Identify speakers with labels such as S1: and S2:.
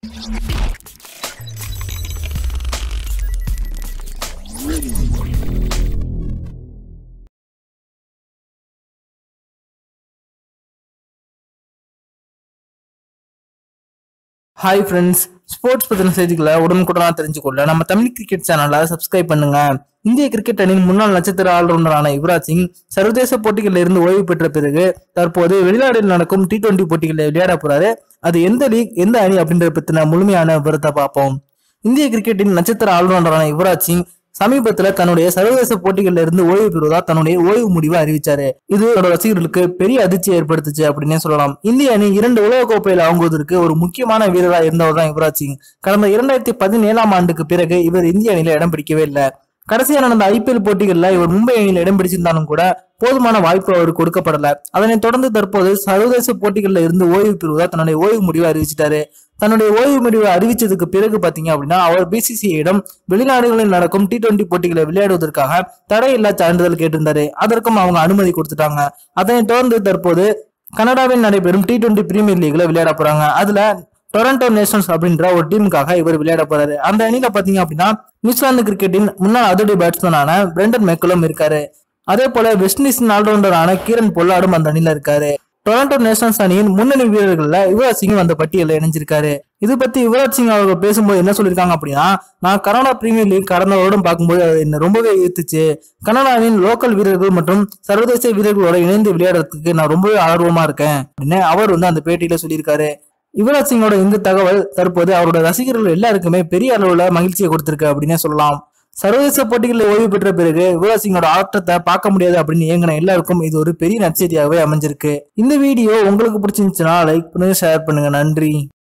S1: hi friends sports பத்தின செய்திகளை உடனுக்குடனா தெரிஞ்சுக்கொள்ள நம்ம தமிழ் கிரிக்கெட் சேனலை சப்ஸ்கிரைப் பண்ணுங்க இந்திய கிரிக்கெட் அணியின் முன்னாள் நட்சத்திர ஆல்ரவுண்டரான யுவராஜ் சிங் சர்வதேச போட்டிகளில் இருந்து ஓய்வு பெற்ற பிறகு தற்போது வெளிநாட்டில் நடக்கும் டி டுவெண்டி போட்டிகளில் விளையாட போறாரு அது எந்த லீக் எந்த அணி அப்படின்றத பத்தின முழுமையான விவரத்தை பார்ப்போம் இந்திய கிரிக்கெட்டின் நட்சத்திர ஆல்ரவுண்டரான யுவராஜ் சிங் சமீபத்துல தன்னுடைய சர்வதேச போட்டிகள்ல இருந்து ஓய்வு பெறுவதா தன்னுடைய ஓய்வு முடிவை அறிவிச்சாரு இது அவரோட ரசிகர்களுக்கு பெரிய அதிர்ச்சியை ஏற்படுத்துச்சு அப்படின்னே சொல்லலாம் இந்திய அணி இரண்டு உலக கோப்பையில் வாங்குவதற்கு ஒரு முக்கியமான வீரராக இருந்தவர் தான் யுவராஜ் சிங் கடந்த இரண்டாயிரத்தி பதினேழாம் ஆண்டுக்கு பிறகு இவர் இந்திய அணியில இடம் பிடிக்கவே இல்லை கடைசியா நடந்த ஐபிஎல் போட்டிகள்ல இவர் மும்பை அணியில் இடம் பிடிச்சிருந்தாலும் கூட போதுமான வாய்ப்பு அவருக்கு கொடுக்கப்படல அதனைத் தொடர்ந்து தற்போது சர்வதேச போட்டிகள்ல இருந்து ஓய்வு பெறுவதா தன்னுடைய ஓய்வு முடிவை அறிவிச்சிட்டாரு தன்னுடைய ஓய்வு முடிவை அறிவிச்சதுக்கு பிறகு பாத்தீங்க அப்படின்னா அவர் பிசிசிஐயிடம் வெளிநாடுகளில் நடக்கும் டி டுவெண்டி போட்டிகளை விளையாடுவதற்காக தடையில்லா சான்றிதழ் கேட்டிருந்தாரு அதற்கும் அவங்க அனுமதி கொடுத்துட்டாங்க அதனைத் தொடர்ந்து தற்போது கனடாவில் நடைபெறும் டி டுவெண்டி பிரீமியர் லீக்ல விளையாட போறாங்க அதுல டொரண்டோ நேஷன்ஸ் அப்படின்ற ஒரு டீமுக்காக இவர் விளையாட போறாரு அந்த அணியில பாத்தீங்க அப்படின்னா நியூசிலாந்து கிரிக்கெட்டின் முன்னாள் அதிரடி பேட்ஸ்மேனான பிரெண்டன் மெக்கலும் இருக்காரு அதே போல வெஸ்ட் இண்டீஸின் ஆல்ரவுண்டரான கீரன் பொல்லாடும் அந்த அணியில இருக்காரு டொரண்டோ நேஷனல்ஸ் அணியின் முன்னணி வீரர்கள்ல யுவராஜ் சிங் அந்த பட்டியலில் இணைஞ்சிருக்காரு இது பத்தி யுவராஜ் சிங் அவர்கள் பேசும்போது என்ன சொல்லியிருக்காங்க அப்படின்னா நான் கனடா பிரீமியர் லீக் கடந்த வருடம் பார்க்கும்போது அது என்ன ரொம்பவே ஈர்த்துச்சு கனடாவின் லோக்கல் வீரர்கள் மற்றும் சர்வதேச வீரர்களோட இணைந்து விளையாடுறதுக்கு நான் ரொம்பவே ஆர்வமா இருக்கேன் அப்படின்னு அவர் வந்து அந்த பேட்டியில சொல்லியிருக்காரு யுவராஜ் சிங்கோட இந்த தகவல் தற்போது அவரோட ரசிகர்கள் எல்லாருக்குமே பெரிய அளவுல மகிழ்ச்சியை கொடுத்திருக்கு அப்படின்னே சொல்லலாம் சர்வதேச போட்டிகளில் ஓய்வு பெற்ற பிறகு யுவராஜ் சிங்கோட ஆட்டத்தை பார்க்க முடியாது அப்படின்னு இயங்கின எல்லாருக்கும் இது ஒரு பெரிய நற்செய்தியாகவே அமைஞ்சிருக்கு இந்த வீடியோ உங்களுக்கு பிடிச்சிருந்துச்சுன்னா லைக் பண்ணுங்க ஷேர் பண்ணுங்க நன்றி